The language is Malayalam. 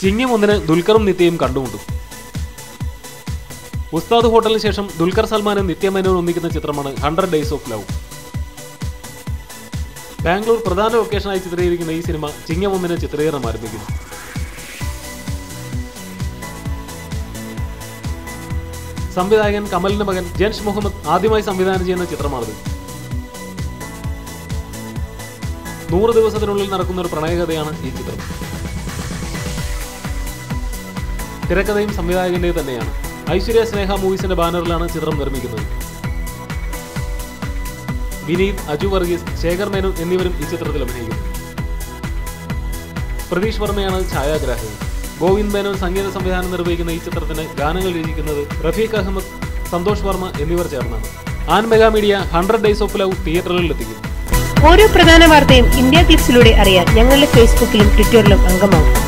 ചിങ്ങം ഒന്നിന് ദുൽഖറും നിത്യയും കണ്ടുമുട്ടും ഉസ്താദ് ഹോട്ടലിന് ശേഷം ദുൽഖർ സൽമാനും നിത്യമേനോനും ഒന്നിക്കുന്ന ചിത്രമാണ് hundred days of love Bangalore പ്രധാന ലൊക്കേഷനായി ചിത്രീകരിക്കുന്ന ഈ സിനിമ ചിങ്ങം ഒന്നിന് ചിത്രീകരണം ആരംഭിക്കുന്നു സംവിധായകൻ കമലിന്റെ മകൻ ജൻഷ് മുഹമ്മദ് ആദ്യമായി സംവിധാനം ചെയ്യുന്ന ചിത്രമാണിത് നൂറ് ദിവസത്തിനുള്ളിൽ നടക്കുന്ന ഒരു പ്രണയകഥയാണ് ഈ ചിത്രം തിരക്കഥയും സംവിധായകന്റെ തന്നെയാണ് ഐശ്വര്യ സ്നേഹ മൂവീസിന്റെ ബാനറിലാണ് ചിത്രം നിർമ്മിക്കുന്നത് വിനീത് അജു വർഗീസ് ശേഖർ മേനോൻ എന്നിവരും ഈ ചിത്രത്തിൽ അഭിനയിക്കുന്നു പ്രതീഷ് വർമ്മയാണ് ഛായാഗ്രാഹകൻ ഗോവിന്ദ് മേനോൻ സംഗീത സംവിധാനം നിർവഹിക്കുന്ന ഈ ചിത്രത്തിന് ഗാനങ്ങൾ രചിക്കുന്നത് റഫീഖ് അഹമ്മദ് സന്തോഷ് വർമ്മ എന്നിവർ ചേർന്നാണ് an mega media hundred days of love തിയേറ്ററുകളിൽ എത്തിക്കും ഓരോ പ്രധാന വാർത്തയും ഇന്ത്യ ക്ലിക്സിലൂടെ അറിയാൻ ഞങ്ങളുടെ ഫേസ്ബുക്കിലും ട്വിറ്ററിലും അംഗമാകും